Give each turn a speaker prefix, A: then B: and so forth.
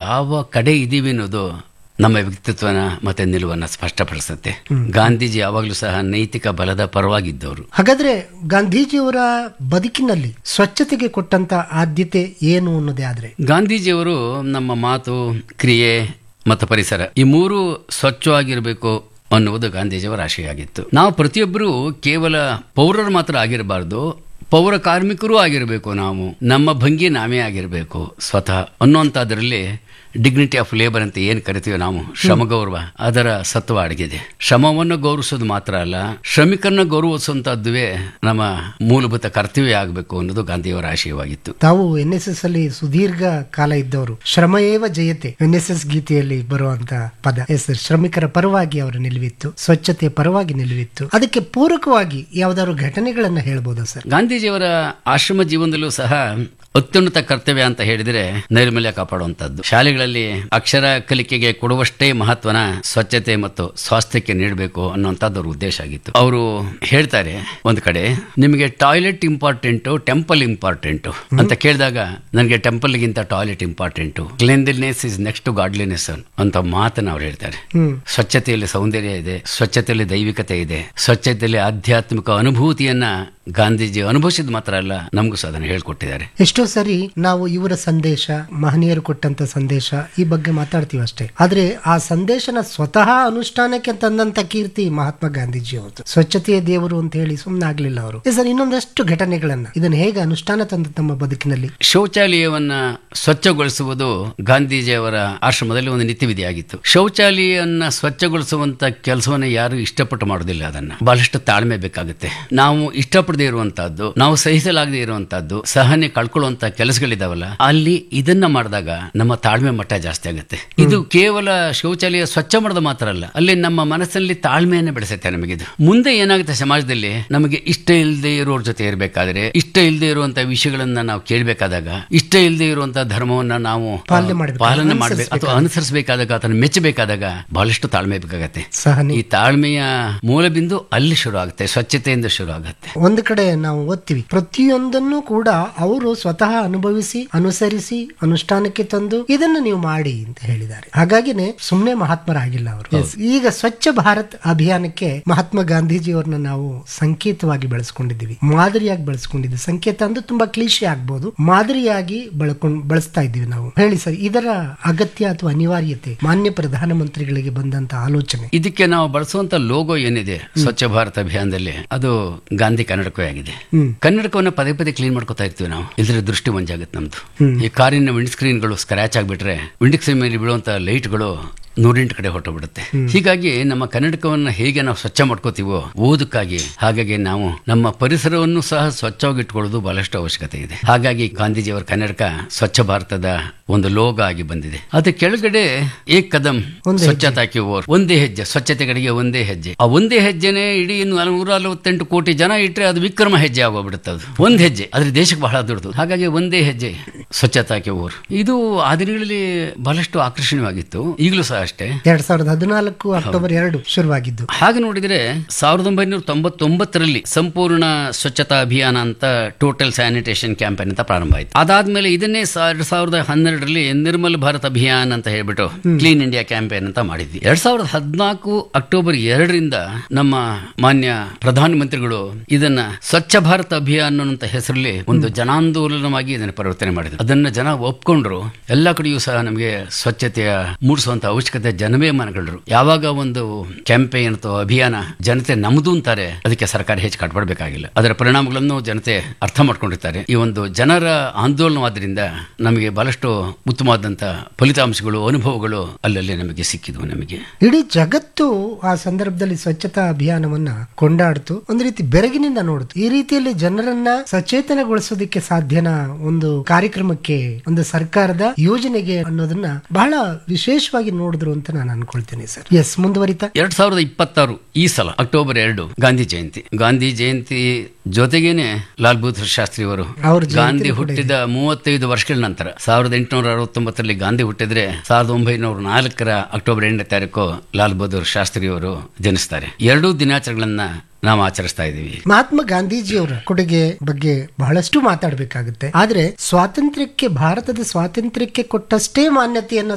A: ಯಾವ ಕಡೆ ಇದ್ದೀವಿ ಅನ್ನೋದು ನಮ್ಮ ವ್ಯಕ್ತಿತ್ವನ ಮತ್ತೆ ನಿಲುವನ್ನ ಸ್ಪಷ್ಟಪಡಿಸುತ್ತೆ ಗಾಂಧೀಜಿ ಯಾವಾಗಲೂ ಸಹ ನೈತಿಕ ಬಲದ ಪರವಾಗಿದ್ದವರು
B: ಹಾಗಾದ್ರೆ ಗಾಂಧೀಜಿಯವರ ಬದುಕಿನಲ್ಲಿ ಸ್ವಚ್ಛತೆಗೆ ಕೊಟ್ಟಂತ ಆದ್ಯತೆ ಏನು ಅನ್ನೋದೇ ಆದ್ರೆ
A: ಗಾಂಧೀಜಿಯವರು ನಮ್ಮ ಮಾತು ಕ್ರಿಯೆ ಮತ್ತು ಪರಿಸರ ಈ ಮೂರು ಸ್ವಚ್ಛವಾಗಿರಬೇಕು ಅನ್ನುವುದು ಗಾಂಧೀಜಿಯವರ ಆಶಯ ಆಗಿತ್ತು ನಾವು ಪ್ರತಿಯೊಬ್ಬರೂ ಕೇವಲ ಪೌರರು ಮಾತ್ರ ಆಗಿರಬಾರ್ದು ಪೌರ ಕಾರ್ಮಿಕರೂ ಆಗಿರಬೇಕು ನಾವು ನಮ್ಮ ಭಂಗಿ ನಾವೇ ಆಗಿರಬೇಕು ಸ್ವತಃ ಅನ್ನುವಂಥದ್ರಲ್ಲಿ ಡಿಗ್ನಿಟಿ ಆಫ್ ಲೇಬರ್ ಅಂತ ಏನು ಕರಿತೀವಿ ನಾವು ಶ್ರಮ ಗೌರವ ಅದರ ಸತ್ವ ಅಡಗಿದೆ ಶ್ರಮವನ್ನು ಗೌರವಿಸೋದು ಮಾತ್ರ ಅಲ್ಲ ಶ್ರಮಿಕರನ್ನ ಗೌರವಿಸುವಂತದ್ದುವೇ ನಮ್ಮ ಮೂಲಭೂತ ಕರ್ತವ್ಯ ಆಗಬೇಕು ಅನ್ನೋದು ಗಾಂಧಿಯವರ ಆಶಯವಾಗಿತ್ತು
B: ತಾವು ಎನ್ ಎಸ್ ಎಸ್ ಅಲ್ಲಿ ಸುದೀರ್ಘ ಕಾಲ ಇದ್ದವರು ಶ್ರಮ ಏವ ಜಯತೆ ಎನ್ ಎಸ್ ಎಸ್ ಗೀತೆಯಲ್ಲಿ ಬರುವಂತ ಪದ ಎಸ್ ಶ್ರಮಿಕರ ಪರವಾಗಿ ಅವರ ನಿಲುವಿತ್ತು ಸ್ವಚ್ಛತೆಯ ಪರವಾಗಿ ನಿಲುವಿತ್ತು ಅದಕ್ಕೆ ಪೂರಕವಾಗಿ ಯಾವ್ದಾದ್ರು ಘಟನೆಗಳನ್ನ ಹೇಳ್ಬೋದಾ ಸರ್
A: ಗಾಂಧೀಜಿಯವರ ಆಶ್ರಮ ಜೀವನದಲ್ಲೂ ಸಹ ಅತ್ಯುನ್ನತ ಕರ್ತವ್ಯ ಅಂತ ಹೇಳಿದ್ರೆ ನೈರ್ಮಲ್ಯ ಕಾಪಾಡುವಂತದ್ದು ಶಾಲೆಗಳಲ್ಲಿ ಅಕ್ಷರ ಕಲಿಕೆಗೆ ಕೊಡುವಷ್ಟೇ ಮಹತ್ವನ ಸ್ವಚ್ಛತೆ ಮತ್ತು ಸ್ವಾಸ್ಥ್ಯಕ್ಕೆ ನೀಡಬೇಕು ಅನ್ನುವಂಥದ್ದು ಅವ್ರ ಉದ್ದೇಶ ಆಗಿತ್ತು ಅವರು ಹೇಳ್ತಾರೆ ಒಂದ್ ಕಡೆ ನಿಮಗೆ ಟಾಯ್ಲೆಟ್ ಇಂಪಾರ್ಟೆಂಟು ಟೆಂಪಲ್ ಇಂಪಾರ್ಟೆಂಟು ಅಂತ ಕೇಳಿದಾಗ ನನಗೆ ಟೆಂಪಲ್ಗಿಂತ toilet important cleanliness is next to godliness ಅಂತ ಮಾತನ್ನ ಅವ್ರು ಹೇಳ್ತಾರೆ
B: ಹ್ಮ್
A: ಸ್ವಚ್ಛತೆಯಲ್ಲಿ ಸೌಂದರ್ಯ ಇದೆ ಸ್ವಚ್ಛತೆಯಲ್ಲಿ ದೈವಿಕತೆ ಇದೆ ಸ್ವಚ್ಛತೆಯಲ್ಲಿ ಆಧ್ಯಾತ್ಮಿಕ ಅನುಭೂತಿಯನ್ನ ಗಾಂಧೀಜಿ ಅನುಭವಿಸಿದ ಮಾತ್ರ ಅಲ್ಲ ನಮಗೂ ಸಹ ಅದನ್ನು ಹೇಳ್ಕೊಟ್ಟಿದ್ದಾರೆ
B: ಎಷ್ಟೋ ಸರಿ ನಾವು ಇವರ ಸಂದೇಶ ಮಹನೀಯರು ಕೊಟ್ಟಂತ ಸಂದೇಶ ಈ ಬಗ್ಗೆ ಮಾತಾಡ್ತೀವಿ ಅಷ್ಟೇ ಆದ್ರೆ ಆ ಸಂದೇಶನ ಸ್ವತಃ ಅನುಷ್ಠಾನಕ್ಕೆ ತಂದಂತ ಕೀರ್ತಿ ಮಹಾತ್ಮ ಗಾಂಧೀಜಿ ಅವತ್ತು ಸ್ವಚ್ಛತೆಯ ದೇವರು ಅಂತ ಹೇಳಿ ಸುಮ್ಮನೆ ಆಗ್ಲಿಲ್ಲ ಅವರು ಸರ್ ಇನ್ನೊಂದಷ್ಟು ಘಟನೆಗಳನ್ನ ಇದನ್ನ ಹೇಗೆ ಅನುಷ್ಠಾನ ತಂದ ತಮ್ಮ ಬದುಕಿನಲ್ಲಿ
A: ಶೌಚಾಲಯವನ್ನ ಸ್ವಚ್ಛಗೊಳಿಸುವುದು ಗಾಂಧೀಜಿಯವರ ಆಶ್ರಮದಲ್ಲಿ ಒಂದು ನಿತ್ಯವಿಧಿಯಾಗಿತ್ತು ಶೌಚಾಲಯವನ್ನ ಸ್ವಚ್ಛಗೊಳಿಸುವಂತ ಕೆಲಸವನ್ನ ಯಾರು ಇಷ್ಟಪಟ್ಟು ಮಾಡೋದಿಲ್ಲ ಅದನ್ನ ಬಹಳಷ್ಟು ತಾಳ್ಮೆ ಬೇಕಾಗುತ್ತೆ ನಾವು ಇಷ್ಟಪಡದೇ ಇರುವಂತಹದ್ದು ನಾವು ಸಹಿಸಲಾಗದೇ ಇರುವಂತಹದ್ದು ಸಹನೆ ಕಳ್ಕೊಳ್ಳುವಂತ ಕೆಲಸಗಳಿದಾವಲ್ಲ ಅಲ್ಲಿ ಇದನ್ನ ಮಾಡಿದಾಗ ನಮ್ಮ ತಾಳ್ಮೆ ಮಟ್ಟ ಜಾಸ್ತಿ ಆಗುತ್ತೆ ಇದು ಕೇವಲ ಶೌಚಾಲಯ ಸ್ವಚ್ಛ ಮಾಡೋದು ಮಾತ್ರ ಅಲ್ಲ ಅಲ್ಲಿ ನಮ್ಮ ಮನಸ್ಸಿನಲ್ಲಿ ತಾಳ್ಮೆಯನ್ನು ಬೆಳೆಸುತ್ತೆ ನಮಗಿದು ಮುಂದೆ ಏನಾಗುತ್ತೆ ಸಮಾಜದಲ್ಲಿ ನಮಗೆ ಇಷ್ಟ ಇಲ್ಲದೆ ಇರೋರ ಜೊತೆ ಇರಬೇಕಾದ್ರೆ ಇಷ್ಟ ಇಲ್ಲದೆ ಇರುವಂತ ವಿಷಯಗಳನ್ನ ನಾವು ಕೇಳಬೇಕಾದಾಗ ಇಷ್ಟ ಇಲ್ಲದೆ ಇರುವಂತ ಧರ್ಮವನ್ನ ನಾವು
B: ಪಾಲನೆ ಮಾಡ್ಬೇಕು.
A: ಪಾಲನೆ ಮಾಡಬೇಕು ಅಥವಾ ಅನುಸರಿಸಬೇಕಾದಾಗ ಅದನ್ನು ಮೆಚ್ಚಬೇಕಾದಾಗ ಬಹಳಷ್ಟು ತಾಳ್ಮೆ ಬೇಕಾಗತ್ತೆ
B: ಸಹನೆ
A: ಈ ತಾಳ್ಮೆಯ ಮೂಲ ಬಿಂದು ಅಲ್ಲಿ ಶುರು ಆಗುತ್ತೆ ಸ್ವಚ್ಛತೆಯಿಂದ ಶುರು ಆಗುತ್ತೆ
B: ಒಂದು ಕಡೆ ನಾವು ಓದ್ತೀವಿ ಪ್ರತಿಯೊಂದನ್ನು ಕೂಡ ಅವರು ಸ್ವತಃ ಅನುಭವಿಸಿ ಅನುಸರಿಸಿ ಅನುಷ್ಠಾನಕ್ಕೆ ತಂದು ಇದನ್ನು ನೀವು ಮಾಡಿ ಅಂತ ಹೇಳಿದ್ದಾರೆ ಹಾಗಾಗಿನೇ ಸುಮ್ಮನೆ ಮಹಾತ್ಮರಾಗಿಲ್ಲ ಅವರು ಈಗ ಸ್ವಚ್ಛ ಭಾರತ್ ಅಭಿಯಾನಕ್ಕೆ ಮಹಾತ್ಮ ಗಾಂಧೀಜಿಯವರನ್ನ ನಾವು ಸಂಕೇತವಾಗಿ ಬೆಳೆಸ್ಕೊಂಡಿದ್ದೀವಿ ಮಾದರಿಯಾಗಿ ಬೆಳೆಸ್ಕೊಂಡಿದ್ದೀವಿ ಸಂಕೇತ ಅಂದ್ರೆ ತುಂಬಾ ಕ್ಲೀಶೆ ಆಗ್ಬೋದು ಮಾದರಿಯಾಗಿ ಬಳಕೊಂಡ್ ಬಳಸ್ತಾ ಇದ್ದೀವಿ ನಾವು ಹೇಳಿ ಸರ್ ಇದರ ಅಗತ್ಯ ಅಥವಾ ಅನಿವಾರ್ಯತೆ ಮಾನ್ಯ ಪ್ರಧಾನಮಂತ್ರಿಗಳಿಗೆ ಬಂದಂತ ಆಲೋಚನೆ
A: ಇದಕ್ಕೆ ನಾವು ಬಳಸುವಂತ ಲೋಗೋ ಏನಿದೆ ಸ್ವಚ್ಛ ಭಾರತ ಅಭಿಯಾನದಲ್ಲಿ ಅದು ಗಾಂಧಿ ಕನ್ನಡಕವೇ ಆಗಿದೆ
B: ಹ್ಮ್.
A: ಕನ್ನಡಕವನ್ನ ಪದೇ ಪದೇ ಕ್ಲೀನ್ ಮಾಡ್ಕೊತಾ ಇರ್ತೀವಿ ನಾವು ಇಲ್ದ್ರೆ ದೃಷ್ಟಿ ಮಂಜಾಗುತ್ತೆ ನಮ್ದು ಈ ಕಾರಿನ ವಿಂಡ್ ಸ್ಕ್ರೀನ್ಗಳು ಸ್ಕ್ರಾಚ್ ಆಗ್ಬಿಟ್ರೆ ವಿಂಡ್ ಸ್ಕ್ರೀನ್ ಮೇಲೆ ಬೀಳುವಂತ ಲೈಟ್ಗಳು ನೂರೆಂಟು ಕಡೆ ಹೊರಟೋಗ್ಬಿಡುತ್ತೆ ಹೀಗಾಗಿ ನಮ್ಮ ಕನ್ನಡಕವನ್ನ ಹೇಗೆ ನಾವು ಸ್ವಚ್ಛ ಮಾಡ್ಕೋತೀವೋ ಓದಕ್ಕಾಗಿ ಹಾಗಾಗಿ ನಾವು ನಮ್ಮ ಪರಿಸರವನ್ನು ಸಹ ಸ್ವಚ್ಛವಾಗಿ ಇಟ್ಕೊಳ್ಳೋದು ಬಹಳಷ್ಟು ಅವಶ್ಯಕತೆ ಇದೆ ಹಾಗಾಗಿ ಗಾಂಧೀಜಿಯವರ ಕನ್ನಡಕ ಸ್ವಚ್ಛ ಭಾರತದ ಒಂದು ಲೋಗ ಆಗಿ ಬಂದಿದೆ ಅದ್ರ ಕೆಳಗಡೆ ಏಕ್ ಕದಂ
B: ಒಂದೇ
A: ಸ್ವಚ್ಛತಾ ಕಿ ಓರ್ ಒಂದೇ ಹೆಜ್ಜೆ ಸ್ವಚ್ಛತೆ ಕಡೆಗೆ ಒಂದೇ ಹೆಜ್ಜೆ ಆ ಒಂದೇ ಹೆಜ್ಜೆನೆ ಇಡೀ ನೂರ ನಲವತ್ತೆಂಟು ಕೋಟಿ ಜನ ಇಟ್ಟರೆ ಅದು ವಿಕ್ರಮ ಹೆಜ್ಜೆ ಆಗೋಗ್ಬಿಡುತ್ತೆ ಅದು ಒಂದ್ ಹೆಜ್ಜೆ ಅದ್ರ ದೇಶಕ್ಕೆ ಬಹಳ ದೊಡ್ಡದು ಹಾಗಾಗಿ ಒಂದೇ ಹೆಜ್ಜೆ ಸ್ವಚ್ಛತಾ ಕಿ ಓರ್ ಇದು ಆ ದಿನಗಳಲ್ಲಿ ಬಹಳಷ್ಟು ಆಕರ್ಷಣೀಯವಾಗಿತ್ತು ಈಗಲೂ ಸಹ ಅಷ್ಟೇ
B: ಎರಡ್ ಸಾವಿರದ ಹದಿನಾಲ್ಕು ಅಕ್ಟೋಬರ್ ಎರಡು ಶುರುವಾಗಿದ್ದು
A: ಹಾಗೆ ನೋಡಿದ್ರೆ ಸಾವಿರದ ಒಂಬೈನೂರ ತೊಂಬತ್ತೊಂಬತ್ತರಲ್ಲಿ ಸಂಪೂರ್ಣ ಸ್ವಚ್ಛತಾ ಅಭಿಯಾನ ಅಂತ ಟೋಟಲ್ ಸ್ಯಾನಿಟೇಷನ್ ಕ್ಯಾಂಪೇನ್ ಅಂತ ಪ್ರಾರಂಭ ಆಯ್ತು ಅದಾದ್ಮೇಲೆ ಇದನ್ನೇ ಸಾ- ಎರಡ್ ಸಾವಿರದ ಹನ್ನೆರಡರಲ್ಲಿ ನಿರ್ಮಲ್ ಭಾರತ್ ಅಭಿಯಾನ್ ಅಂತ ಹೇಳ್ಬಿಟ್ಟು ಕ್ಲೀನ್ ಇಂಡಿಯಾ ಕ್ಯಾಂಪೇನ್ ಅಂತ ಮಾಡಿದ್ವಿ ಎರಡ್ ಸಾವಿರದ ಹದಿನಾಲ್ಕು ಅಕ್ಟೋಬರ್ ಎರಡರಿಂದ ನಮ್ಮ ಮಾನ್ಯ ಪ್ರಧಾನಮಂತ್ರಿಗಳು ಇದನ್ನ ಸ್ವಚ್ಛ ಭಾರತ ಅಭಿಯಾನ ಅನ್ನೋ ಹೆಸರಲ್ಲಿ ಒಂದು ಜನಾಂದೋಲನವಾಗಿ ಇದನ್ನು ಪರಿವರ್ತನೆ ಮಾಡಿದ್ರು ಅದನ್ನ ಜನ ಒಪ್ಕೊಂಡ್ರು ಎಲ್ಲ ಕಡೆಯೂ ಸಹ ನಮಗೆ ಸ್ವಚ್ಛತೆಯ ಮೂಡಿಸುವಂತ ಅವಶ್ಯಕತೆ ಜನವೇ ಮನಗಂಡ್ರು ಯಾವಾಗ ಒಂದು ಕ್ಯಾಂಪೇನ್ ಅಥವಾ ಅಭಿಯಾನ ಜನತೆ ನಮ್ದು ಅಂತಾರೆ ಅದಕ್ಕೆ ಸರ್ಕಾರ ಹೆಚ್ಚು ಕಟ್ಪಡಬೇಕಾಗಿಲ್ಲ ಅದರ ಪರಿಣಾಮಗಳನ್ನು ಜನತೆ ಅರ್ಥ ಮಾಡ್ಕೊಂಡಿರ್ತಾರೆ ಈ ಒಂದು ಜನರ ಆಂದೋಲನವಾದ್ರಿಂದ ನಮಗೆ ಬಹಳಷ್ಟು ಉತ್ತಮವಾದಂತ ಫಲಿತಾಂಶಗಳು ಅನುಭವಗಳು ಅಲ್ಲಲ್ಲಿ ನಮಗೆ ಸಿಕ್ಕಿದ್ವು ನಮಗೆ
B: ಇಡೀ ಜಗತ್ತು ಆ ಸಂದರ್ಭದಲ್ಲಿ ಸ್ವಚ್ಛತಾ ಅಭಿಯಾನವನ್ನ ಕೊಂಡಾಡ್ತು ಒಂದು ರೀತಿ ಬೆರಗಿನಿಂದ ನೋಡ್ತು ಈ ರೀತಿಯಲ್ಲಿ ಜನರನ್ನ ಸಚೇತನಗೊಳಿಸೋದಕ್ಕೆ ಸಾಧ್ಯನಾ ಒಂದು ಕಾರ್ಯಕ್ರಮಕ್ಕೆ ಒಂದು ಸರ್ಕಾರದ ಯೋಜನೆಗೆ ಅನ್ನೋದನ್ನ ಬಹಳ ವಿಶೇಷವಾಗಿ ನೋಡಿದ್ರು ಅಂತ ನಾನು ಅನ್ಕೊಳ್ತೇನೆ ಸರ್ ಎಸ್ ಮುಂದುವರಿತಾ
A: ಎರಡ್ ಸಾವಿರದ ಇಪ್ಪತ್ತಾರು ಈ ಸಲ ಅಕ್ಟೋಬರ್ ಎರಡು ಗಾಂಧಿ ಜಯಂತಿ ಗಾಂಧಿ ಜಯಂತಿ ಜೊತೆಗೇನೆ ಲಾಲ್ ಬಹದ್ದೂರ್ ಶಾಸ್ತ್ರಿ ಅವರು
B: ಅವ್ರ ಜಯಂತಿ
A: ಗಾಂಧಿ ಹುಟ್ಟಿದ ಮೂವತ್ತೈದು ವರ್ಷಗಳ ನಂತರ ಸಾವಿರದ ಎಂಟುನೂರ ಅರವತ್ತೊಂಬತ್ತರಲ್ಲಿ ಗಾಂಧಿ ಹುಟ್ಟಿದ್ರೆ ಸಾವಿರದ ಒಂಬೈನೂರ ನಾಲ್ಕರ ಅಕ್ಟೋಬರ್ ಎಂಟನೇ ತಾರೀಕು ಲಾಲ್ ಬಹದ್ದೂರ್ ಶಾಸ್ತ್ರಿ ಅವರು ಜನಿಸ್ತಾರೆ ಎರಡೂ ದಿನಾಚರಣೆಗಳನ್ನ ನಾವು ಆಚರಿಸ್ತಾ ಇದ್ದೀವಿ
B: ಮಹಾತ್ಮ ಗಾಂಧೀಜಿಯವರ ಕೊಡುಗೆ ಬಗ್ಗೆ ಬಹಳಷ್ಟು ಮಾತಾಡಬೇಕಾಗುತ್ತೆ ಆದ್ರೆ ಸ್ವಾತಂತ್ರ್ಯಕ್ಕೆ ಭಾರತದ ಸ್ವಾತಂತ್ರ್ಯಕ್ಕೆ ಕೊಟ್ಟಷ್ಟೇ ಮಾನ್ಯತೆಯನ್ನ